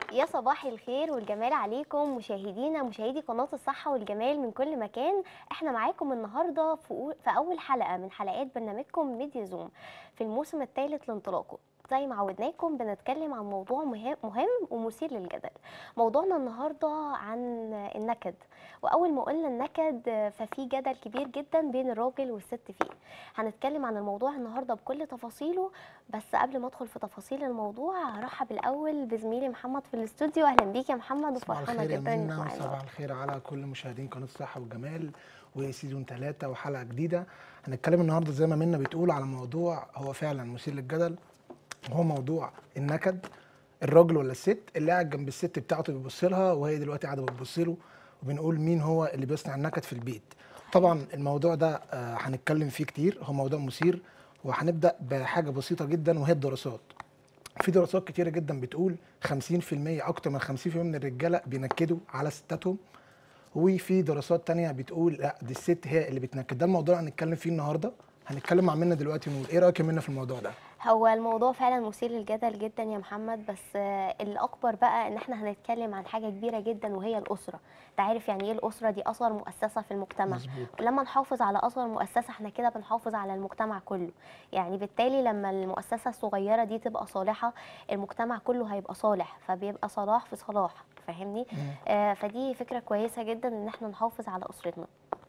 يا صباح الخير والجمال عليكم مشاهدينا مشاهدي قناة الصحة والجمال من كل مكان احنا معاكم النهاردة في أو- في أول حلقة من حلقات برنامجكم ميديا زوم في الموسم الثالث لانطلاقه زي ما عودناكم بنتكلم عن موضوع مهم, مهم ومثير للجدل موضوعنا النهاردة عن النكد وأول ما قلنا النكد ففي جدل كبير جدا بين الراجل والست فيه هنتكلم عن الموضوع النهاردة بكل تفاصيله بس قبل ما ادخل في تفاصيل الموضوع هرحب الاول بزميلي محمد في الاستوديو اهلا بيك يا محمد صباح وفرحانه الخير يا جدا انك منى معانا وصباح الخير على كل مشاهدين قناه الصحه والجمال وسيزون ثلاثة وحلقه جديده هنتكلم النهارده زي ما منى بتقول على موضوع هو فعلا مثير للجدل وهو موضوع النكد الراجل ولا الست اللي قاعد جنب الست بتاعته بيبص لها وهي دلوقتي قاعده بتبص له وبنقول مين هو اللي بيصنع النكد في البيت طبعا الموضوع ده آه، هنتكلم فيه كتير هو موضوع مثير وهنبدا بحاجه بسيطه جدا وهي الدراسات في دراسات كتيره جدا بتقول 50% اكتر من 50% من الرجاله بينكدوا على ستاتهم وفي دراسات تانية بتقول لا دي الست هي اللي بتنكد ده الموضوع اللي هنتكلم فيه النهارده هنتكلم مع منى دلوقتي ونقول ايه رايك يا منى في الموضوع ده هو الموضوع فعلا مثير للجدل جدا يا محمد بس آه، الاكبر بقى ان احنا هنتكلم عن حاجه كبيره جدا وهي الاسره انت عارف يعني ايه الاسره دي اثر مؤسسه في المجتمع مظبوط ولما نحافظ على اثر مؤسسه احنا كده بنحافظ على المجتمع كله يعني بالتالي لما المؤسسه الصغيره دي تبقى صالحه المجتمع كله هيبقى صالح فبيبقى صلاح في صلاح فاهمني مم. آه فدي فكره كويسه جدا ان احنا نحافظ على اسرتنا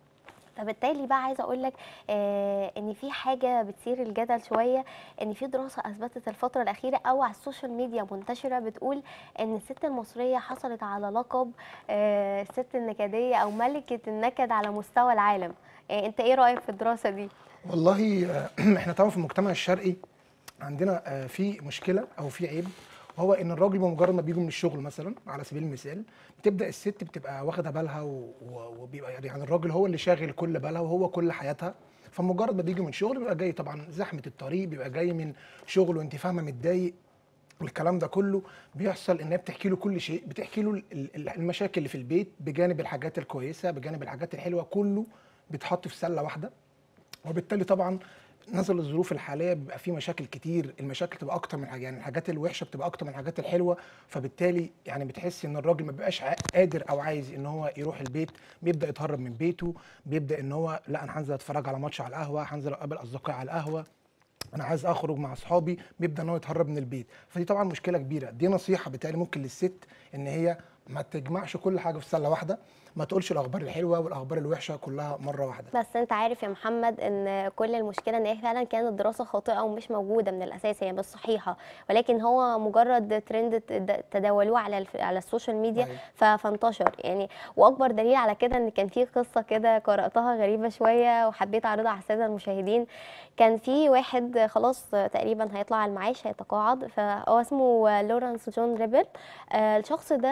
فبالتالي بقى عايزه اقول لك آه ان في حاجه بتثير الجدل شويه ان في دراسه اثبتت الفتره الاخيره او على السوشيال ميديا منتشره بتقول ان الست المصريه حصلت على لقب آه الست النكديه او ملكه النكد على مستوى العالم آه انت ايه رايك في الدراسه دي والله آه، احنا طبعا في المجتمع الشرقي عندنا آه، في مشكله او في عيب وهو ان الراجل بمجرد ما بيجوا من الشغل مثلا على سبيل المثال بتبدا الست بتبقى واخده بالها و- و- وبيبقى يعني الراجل هو اللي شاغل كل بالها وهو كل حياتها فمجرد ما بيجي من شغل بيبقى جاي طبعا زحمه الطريق بيبقى جاي من شغل وانت فاهمه متضايق والكلام ده كله بيحصل ان هي بتحكي له كل شيء بتحكي له ال- ال- المشاكل اللي في البيت بجانب الحاجات الكويسه بجانب الحاجات الحلوه كله بيتحط في سله واحده وبالتالي طبعا نزل الظروف الحاليه بيبقى في مشاكل كتير المشاكل تبقى اكتر من حاجه يعني الحاجات الوحشه بتبقى اكتر من الحاجات الحلوه فبالتالي يعني بتحس ان الراجل ما بيبقاش ع- قادر او عايز ان هو يروح البيت بيبدا يتهرب من بيته بيبدا ان هو لا انا هنزل اتفرج على ماتش على القهوه هنزل اقابل اصدقائي على القهوه انا عايز اخرج مع اصحابي بيبدا ان هو يتهرب من البيت فدي طبعا مشكله كبيره دي نصيحه بالتالي ممكن للست ان هي ما تجمعش كل حاجه في سله واحده ما تقولش الاخبار الحلوه والاخبار الوحشه كلها مره واحده بس انت عارف يا محمد ان كل المشكله ان هي فعلا كانت دراسه خاطئه ومش موجوده من الاساس هي مش صحيحه ولكن هو مجرد ترند تد- تداولوه على الف- على السوشيال ميديا أيوة. ف- فانتشر يعني واكبر دليل على كده ان كان في قصه كده قراتها غريبه شويه وحبيت اعرضها على الساده المشاهدين كان في واحد خلاص تقريبا هيطلع على المعاش هيتقاعد فهو اسمه لورانس جون ريبل آه، الشخص ده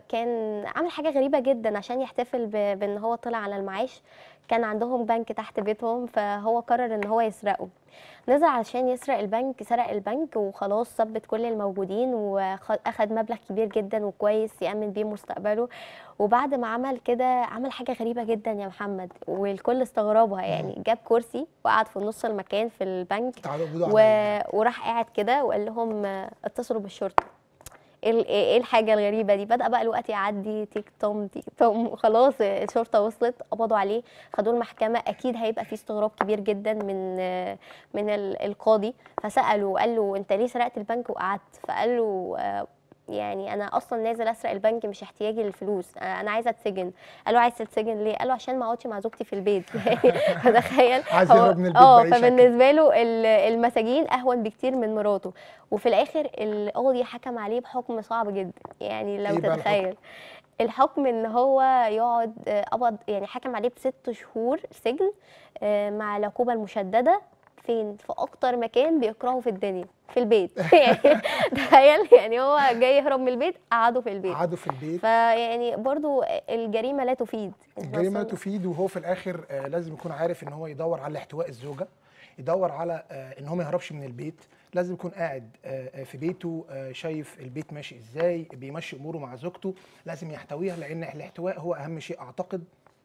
كان عامل حاجه غريبه جدا عشان يحتفل ب- بان هو طلع على المعاش كان عندهم بنك تحت بيتهم فهو قرر ان هو يسرقه نزل علشان يسرق البنك سرق البنك وخلاص ثبت كل الموجودين واخد مبلغ كبير جدا وكويس يأمن بيه مستقبله وبعد ما عمل كده عمل حاجة غريبة جدا يا محمد والكل استغربها يعني جاب كرسي وقعد في نص المكان في البنك تعالوا اقبضوا و... عليا وراح قاعد كده وقال لهم آه، اتصلوا بالشرطه ايه ال- ايه الحاجه الغريبه دي بدا بقى الوقت يعدي تيك توم تيك توم وخلاص الشرطه وصلت قبضوا عليه خدوه المحكمه اكيد هيبقى في استغراب كبير جدا من آه، من ال- القاضي فساله قال له انت ليه سرقت البنك وقعدت فقال له آه، يعني انا اصلا نازل اسرق البنك مش احتياجي للفلوس آه، انا عايزه اتسجن قال له عايز تتسجن ليه قال له عشان ما اقعدش مع زوجتي في البيت فتخيل عايز هو- يهرب من البيت اه بأي شكل. فبالنسبه له ال- المساجين اهون بكتير من مراته وفي الاخر القاضي حكم عليه بحكم صعب جدا يعني لو إيه بقى الحكم؟ تتخيل الحكم ان هو يقعد آه، قبض يعني حكم عليه بست شهور سجن آه، مع العقوبه المشدده فين في اكتر مكان بيكرهه في الدنيا في البيت يعني تخيل يعني هو جاي يهرب من البيت قعده في البيت قعدوا في البيت فيعني برضو الجريمه لا تفيد الجريمه إحنا تفيد وهو في الاخر آه، لازم يكون عارف ان هو يدور على احتواء الزوجه يدور على آه، ان هو ما يهربش من البيت لازم يكون قاعد آه، آه، في بيته آه، شايف البيت ماشي ازاي بيمشي اموره مع زوجته لازم يحتويها لان الاحتواء هو اهم شيء اعتقد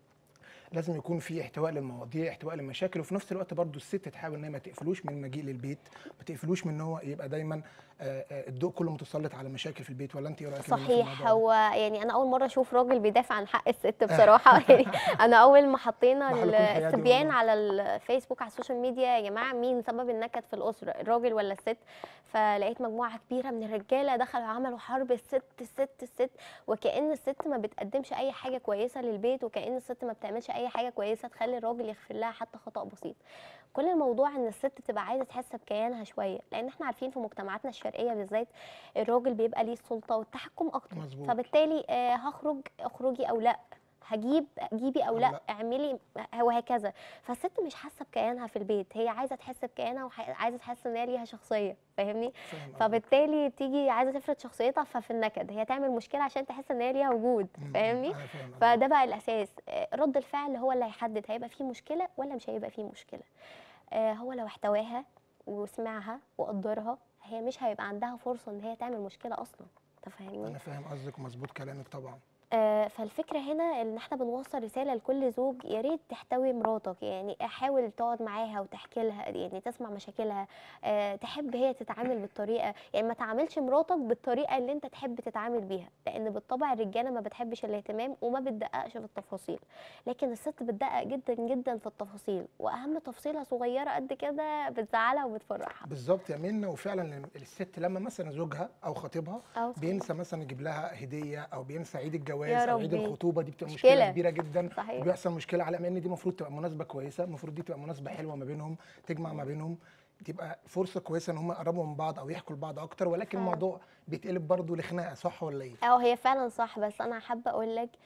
لازم يكون في احتواء للمواضيع احتواء للمشاكل وفي نفس الوقت برضو الست تحاول ان هي ما تقفلوش من المجيء للبيت ما تقفلوش من ان هو يبقى دايما آه، آه، الضوء كله متسلط على مشاكل في البيت ولا انت ايه رايك يا منى في صحيح الموضوع ده؟ هو يعني انا اول مره اشوف راجل بيدافع عن حق الست بصراحه يعني انا اول ما حطينا بحال كل حياتي الصبيان والله. على الفيسبوك على السوشيال ميديا يا جماعه مين سبب النكد في الاسره الراجل ولا الست فلقيت مجموعه كبيره من الرجاله دخلوا عملوا حرب الست الست الست وكأن الست ما بتقدمش اي حاجه كويسه للبيت وكأن الست ما بتعملش اي حاجه كويسه تخلي الراجل يغفر لها حتى خطأ بسيط كل الموضوع ان الست تبقى عايزه تحس بكيانها شويه لان احنا عارفين في مجتمعاتنا الشرقيه بالذات الراجل بيبقى ليه السلطه والتحكم اكتر مظبوط. فبالتالي آه، هخرج اخرجي او لا هجيب جيبي او أو لا لأ. اعملي وهكذا فالست مش حاسه بكيانها في البيت هي عايزه تحس بكيانها وعايزه تحس ان هي ليها شخصيه فاهمني فاهم قصدك. فبالتالي بتيجي عايزه تفرض شخصيتها ففي النكد هي تعمل مشكله عشان تحس ان هي ليها وجود م- م، فاهمني أنا فاهم قصدك. فده بقى الاساس آه، رد الفعل هو اللي هيحدد هيبقى فيه مشكله ولا مش هيبقى فيه مشكله آه، هو لو احتواها وسمعها وقدرها هي مش هيبقى عندها فرصه ان هي تعمل مشكله اصلا انت فاهمني انا فاهم قصدك ومظبوط كلامك طبعا آه، فالفكره هنا ان احنا بنوصل رساله لكل زوج يا ريت تحتوي مراتك يعني حاول تقعد معاها وتحكي لها يعني تسمع مشاكلها آه، تحب هي تتعامل بالطريقه يعني ما تعاملش مراتك بالطريقه اللي انت تحب تتعامل بيها لان بالطبع الرجاله ما بتحبش الاهتمام وما بتدققش في التفاصيل لكن الست بتدقق جدا جدا في التفاصيل واهم تفصيله صغيره قد كده بتزعلها وبتفرحها بالظبط يا منى وفعلا الست لما مثلا زوجها او خطيبها أو بينسى مثلا يجيب لها هديه او بينسى عيد الجواز يا او عيد ربي. الخطوبه دي بتبقى مشكلة. مشكله كبيره جدا صحيح. وبيحصل مشكله على ان دي المفروض تبقى مناسبه كويسه المفروض دي تبقى مناسبه حلوه ما بينهم تجمع ما بينهم تبقى فرصه كويسه ان هم يقربوا من بعض او يحكوا لبعض اكتر ولكن فعلا. الموضوع بيتقلب برضه لخناقه صح ولا ايه؟ اه هي فعلا صح بس انا حابه اقول لك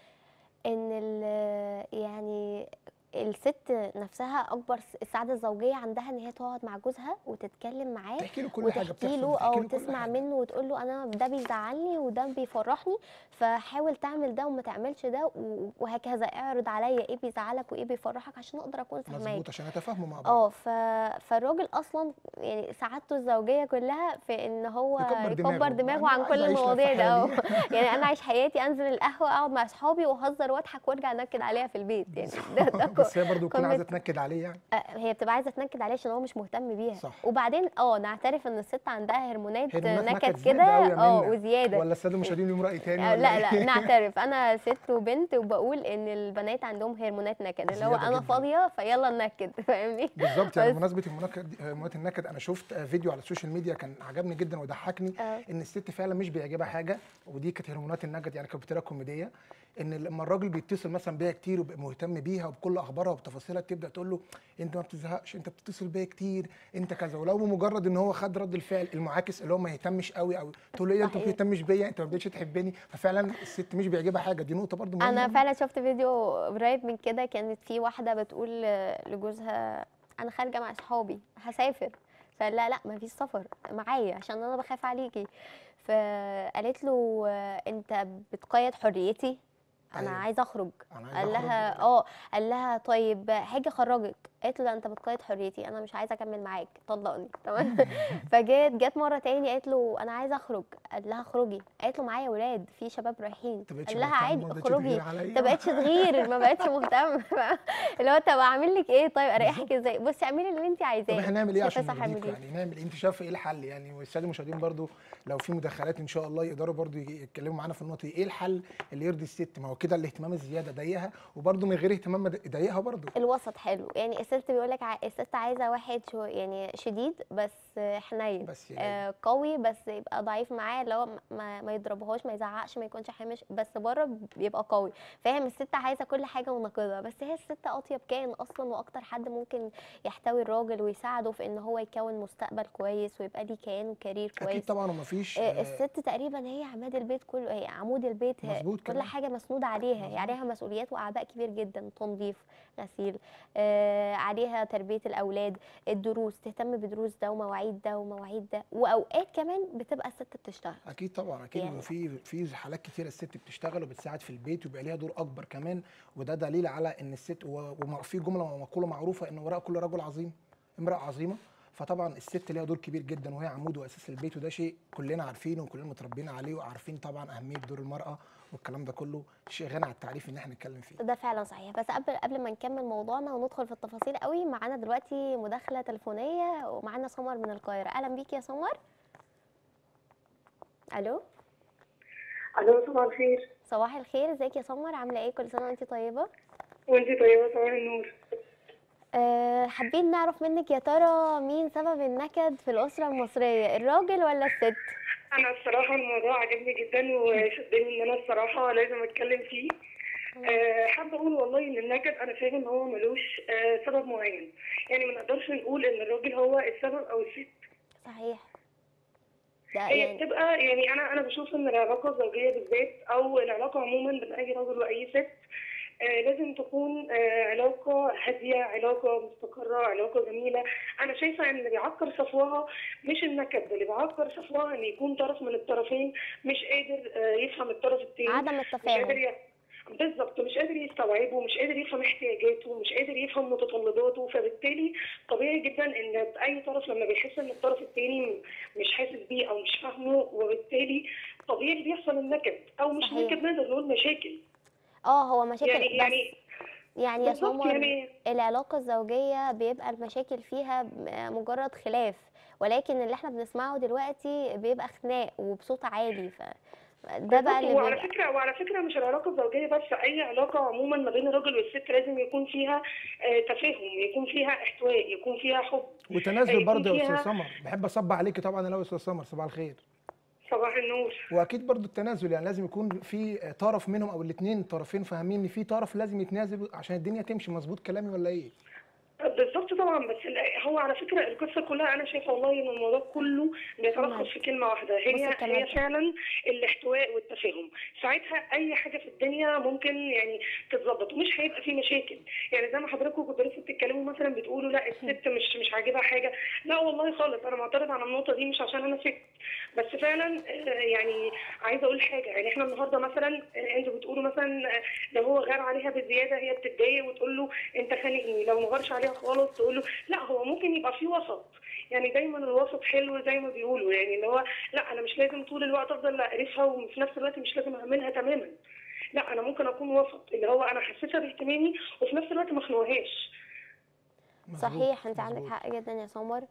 ان ال- يعني الست نفسها اكبر س- السعاده الزوجيه عندها ان هي تقعد مع جوزها وتتكلم معاه تحكي له كل حاجه وتحكي بتحصل له بتحكي او له كل تسمع حاجة. منه وتقول له انا ده بيزعلني وده بيفرحني فحاول تعمل ده وما تعملش ده و- وهكذا اعرض عليا ايه بيزعلك وايه بيفرحك عشان اقدر اكون فاهماك مظبوط عشان يتفاهموا مع بعض اه ف... فالراجل اصلا يعني سعادته الزوجيه كلها في ان هو يكبر يكبر دماغه. دماغه أنا عن عايز كل أعيش لفة المواضيع ده اه حالي. يعني انا عايش حياتي انزل القهوه اقعد مع اصحابي واهزر واضحك وارجع انكد عليها في البيت يعني ده, ده كو- بس هي برضه تكون قمة- عايزه تنكد عليه يعني آه، هي بتبقى عايزه تنكد عليه عشان هو مش مهتم بيها صح. وبعدين اه نعترف ان الست عندها هرمونات هرمونات نكد نكد كده زيادة أوي يا اه منى. وزياده ولا الساده المشاهدين ليهم راي تاني آه، ولا لا إيه؟ لا نعترف انا ست وبنت وبقول ان البنات عندهم هرمونات نكد اللي هو زيادة انا جداً. فاضيه فيلا ننكد فاهمني بالظبط يعني بس- بمناسبه المنكد هرمونات النكد انا شفت آه، فيديو على السوشيال ميديا كان عجبني جدا وضحكني اه ان الست فعلا مش بيعجبها حاجه ودي كانت هرمونات النكد يعني كانت بطريقه كوميديه ان لما الراجل بيتصل مثلا بيها كتير وبيبقى مهتم بيها وبكل اخبارها وبتفاصيلها تبدا تقول له انت ما بتزهقش انت بتتصل بيا كتير انت كذا ولو بمجرد ان هو خد رد الفعل المعاكس اللي هو ما يهتمش قوي او تقول له ايه انت ما صحيح. بتهتمش بيا انت ما بقتش تحبني ففعلا الست مش بيعجبها حاجه دي نقطه برضو انا مهمه فعلا شفت فيديو قريب من كده كانت في واحده بتقول لجوزها انا خارجه مع اصحابي هسافر فقال لا لا ما فيش سفر معايا عشان انا بخاف عليكي فقالت له انت بتقيد حريتي انا أيوة. عايزه اخرج أنا عايز قال أخرج. لها اه قال لها طيب هاجي اخرجك قالت له لا انت بتقيد حريتي انا مش عايزه اكمل معاك طلقني تمام فجت جت مره تاني قالت له انا عايزه اخرج قال لها اخرجي قالت له معايا ولاد في شباب رايحين انت بقتش قال لها مهتم عادي وما بقتش اخرجي تغير عليا. انت بقتش تغير ما بقتش مهتم اللي هو طب اعمل لك ايه طيب اريحك ازاي بصي اعملي اللي انت طب عايزاه احنا نعمل ايه شايفة عشان صح نرضيكوا اعمل ايه يعني نعمل ايه انت شايفه ايه الحل يعني والساده المشاهدين برضو لو في مداخلات ان شاء الله يقدروا برضو يجي- يتكلموا معانا في النقطه دي ايه الحل اللي يرضي الست ما هو كده الاهتمام الزياده ضايقها وبرضو من غير اهتمام مد- ضايقها برضو الوسط حلو يعني الست بيقول لك الست عايزه واحد شو يعني شديد بس حنين بس يعني آه قوي بس يبقى ضعيف معاه اللي هو ما, ما يضربهاش ما يزعقش ما يكونش حامش بس بره بيبقى قوي فاهم الست عايزه كل حاجه ونقيضها بس هي الست اطيب كائن اصلا واكتر حد ممكن يحتوي الراجل ويساعده في ان هو يكون مستقبل كويس ويبقى ليه كيان وكارير اكيد كويس طبعا ومفيش آه، آه، الست تقريبا هي عماد البيت كله هي عمود البيت هي مظبوط كل كلام. حاجه مسنوده عليها هي مظبوط. عليها مسؤوليات واعباء كبير جدا تنظيف غسيل آه عليها تربيه الاولاد الدروس تهتم بدروس ده ومواعيد ده ومواعيد ده واوقات كمان بتبقى الست بتشتغل اكيد طبعا اكيد يعني- وفي في حالات كتير الست بتشتغل وبتساعد في البيت ويبقى ليها دور اكبر كمان وده دليل على ان الست و- وفي جمله ومقوله معروفه ان وراء كل رجل عظيم امراه عظيمه فطبعا الست ليها دور كبير جدا وهي عمود واساس البيت وده شيء كلنا عارفينه وكلنا متربيين عليه وعارفين طبعا اهميه دور المراه والكلام ده كله شيء غني عن التعريف ان احنا نتكلم فيه ده فعلا صحيح بس قبل قبل ما نكمل موضوعنا وندخل في التفاصيل قوي معانا دلوقتي مداخله تليفونيه ومعانا سمر من القاهره اهلا بيكي يا سمر الو الو صباح الخير صباح الخير ازيك يا سمر عامله ايه كل سنه وانت طيبه وانتي طيبه صباح النور أه حابين نعرف منك يا ترى مين سبب النكد في الاسره المصريه الراجل ولا الست انا الصراحه الموضوع عجبني جدا وشدني ان انا الصراحه لازم اتكلم فيه أه حابه اقول والله ان النكد انا شايفه ان هو ملوش أه سبب معين يعني ما نقدرش نقول ان الراجل هو السبب او الست صحيح ده هي يعني بتبقى يعني انا انا بشوف ان العلاقه الزوجيه بالذات او العلاقه عموما بين اي رجل واي ست آه لازم تكون آه علاقه هاديه علاقه مستقره علاقه جميله انا شايفه ان اللي بيعكر صفوها مش النكد اللي بيعكر صفوها ان يكون طرف من الطرفين مش قادر آه يفهم الطرف التاني عدم مش قادر التفاهم ي... بالظبط مش قادر يستوعبه مش قادر يفهم احتياجاته مش قادر يفهم متطلباته فبالتالي طبيعي جدا ان اي طرف لما بيحس ان الطرف التاني مش حاسس بيه او مش فاهمه وبالتالي طبيعي بيحصل النكد او مش صحيح. نكد نقدر نقول مشاكل اه هو مشاكل يعني بس يعني يعني يا بالظبط سمر يعني العلاقة الزوجية بيبقى المشاكل فيها م- مجرد خلاف ولكن اللي احنا بنسمعه دلوقتي بيبقى خناق وبصوت عالي ف ده بقى بالظبط اللي وعلى بيبقى فكره وعلى فكره مش العلاقه الزوجيه بس اي علاقه عموما ما بين الراجل والست لازم يكون فيها آه، تفاهم يكون فيها احتواء يكون فيها حب وتنازل يكون برضه يا فيها- استاذ سمر بحب اصب عليكي طبعا انا يا استاذ سمر صباح الخير صباح النور واكيد برضو التنازل يعني لازم يكون في طرف منهم او الاثنين طرفين فاهمين ان في طرف لازم يتنازل عشان الدنيا تمشي مظبوط كلامي ولا ايه بالظبط طبعا بس ال- هو على فكره القصه كلها انا شايفه والله ان الموضوع كله بيتلخص في كلمه واحده بصي هي كمان. هي فعلا الاحتواء والتفاهم ساعتها اي حاجه في الدنيا ممكن يعني تتظبط ومش هيبقى في مشاكل يعني زي ما حضراتكم كنتوا لسه بتتكلموا مثلا بتقولوا لا الست مش مش عاجبها حاجه لا والله خالص انا معترض على النقطه دي مش عشان انا ست بس فعلا آه، يعني عايزه اقول حاجه يعني احنا النهارده مثلا آه، انتوا بتقولوا مثلا آه، لو هو غار عليها بزياده هي بتتضايق وتقول له انت خانقني لو ما غارش عليها خالص تقول له لا هو ممكن يبقى في وسط يعني دايما الوسط حلو زي ما بيقولوا يعني اللي هو لا انا مش لازم طول الوقت افضل اقرفها وفي نفس الوقت مش لازم اهملها تماما لا انا ممكن اكون وسط اللي هو انا حسيتها باهتمامي وفي نفس الوقت ما اخنقهاش مظبوط، صحيح انت عندك مظبوط. حق جدا يا سمر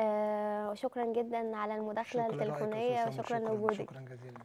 آه وشكرا جدا على المداخلة شكرا لرأيك يا التليفونية أستاذ سمر، وشكرا شكراً- لوجودك شكرا جزيلا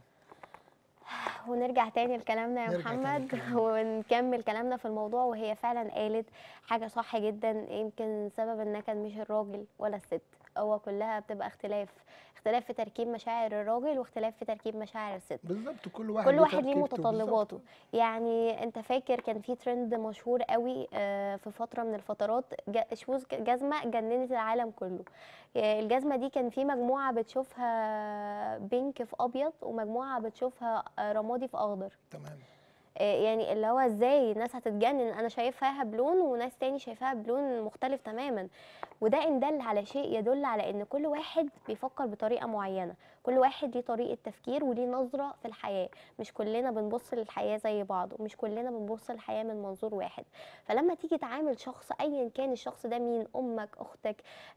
ونرجع تاني لكلامنا يا نرجع تاني محمد لكلامنا. ونكمل كلامنا في الموضوع وهي فعلا قالت حاجة صح جدا يمكن سبب النكد مش الراجل ولا الست هو كلها بتبقى اختلاف اختلاف في تركيب مشاعر الراجل واختلاف في تركيب مشاعر الست بالظبط كل واحد كل ليه واحد ليه تركيبته، متطلباته بالظبط. يعني انت فاكر كان في ترند مشهور قوي آه، في فتره من الفترات جا- شوز جزمه جننت العالم كله آه، الجزمه دي كان في مجموعه بتشوفها بينك في ابيض ومجموعه بتشوفها آه، رمادي في اخضر تمام آه، يعني اللي هو ازاي الناس هتتجنن انا شايفاها بلون وناس تاني شايفاها بلون مختلف تماما وده ان دل على شيء يدل على ان كل واحد بيفكر بطريقه معينه كل واحد ليه طريقه تفكير وليه نظره في الحياه مش كلنا بنبص للحياه زي بعض ومش كلنا بنبص للحياه من منظور واحد فلما تيجي تعامل شخص ايا كان الشخص ده مين امك اختك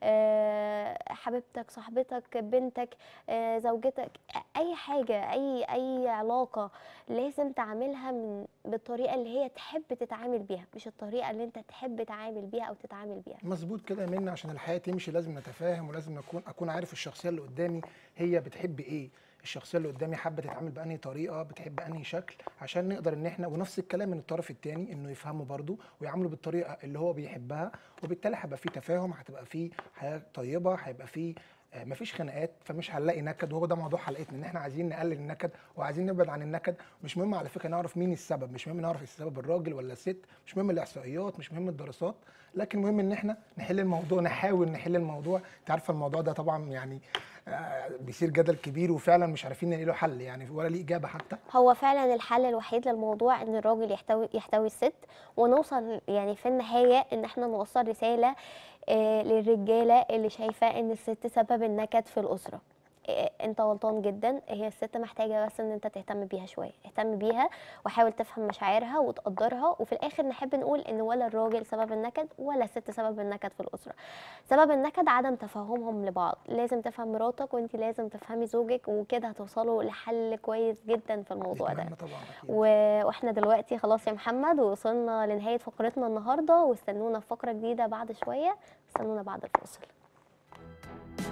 آه، حبيبتك صاحبتك بنتك آه، زوجتك اي حاجه اي اي علاقه لازم تعاملها من بالطريقه اللي هي تحب تتعامل بيها مش الطريقه اللي انت تحب تعامل بيها او تتعامل بيها مظبوط كده يا منى عشان الحياه تمشي لازم نتفاهم ولازم اكون اكون عارف الشخصيه اللي قدامي هي بتحب ايه الشخصيه اللي قدامي حابه تتعامل بانهي طريقه بتحب انهي شكل عشان نقدر ان احنا ونفس الكلام من الطرف الثاني انه يفهمه برضه ويعامله بالطريقه اللي هو بيحبها وبالتالي هيبقى في تفاهم هتبقى في حياه طيبه هيبقى في آه، مفيش خناقات فمش هنلاقي نكد وهو ده موضوع حلقتنا ان احنا عايزين نقلل النكد وعايزين نبعد عن النكد مش مهم على فكره نعرف مين السبب مش مهم نعرف السبب الراجل ولا الست مش مهم الاحصائيات مش مهم الدراسات لكن مهم ان احنا نحل الموضوع نحاول نحل الموضوع انت عارفه الموضوع ده طبعا يعني آه، بيصير جدل كبير وفعلا مش عارفين نلاقي له حل يعني ولا ليه اجابه حتى هو فعلا الحل الوحيد للموضوع ان الراجل يحتوي يحتوي الست ونوصل يعني في النهايه ان احنا نوصل رساله آه، للرجاله اللي شايفاه ان الست سبب النكد في الاسره آه، انت غلطان جدا هي الست محتاجه بس ان انت تهتم بيها شويه اهتم بيها وحاول تفهم مشاعرها وتقدرها وفي الاخر نحب نقول ان ولا الراجل سبب النكد ولا الست سبب النكد في الاسره سبب النكد عدم تفاهمهم لبعض لازم تفهم مراتك وانت لازم تفهمي زوجك وكده هتوصلوا لحل كويس جدا في الموضوع ده نتمنى طبعا أكيد. و- واحنا دلوقتي خلاص يا محمد وصلنا لنهايه فقرتنا النهارده واستنونا في فقره جديده بعد شويه استنونا بعد الفاصل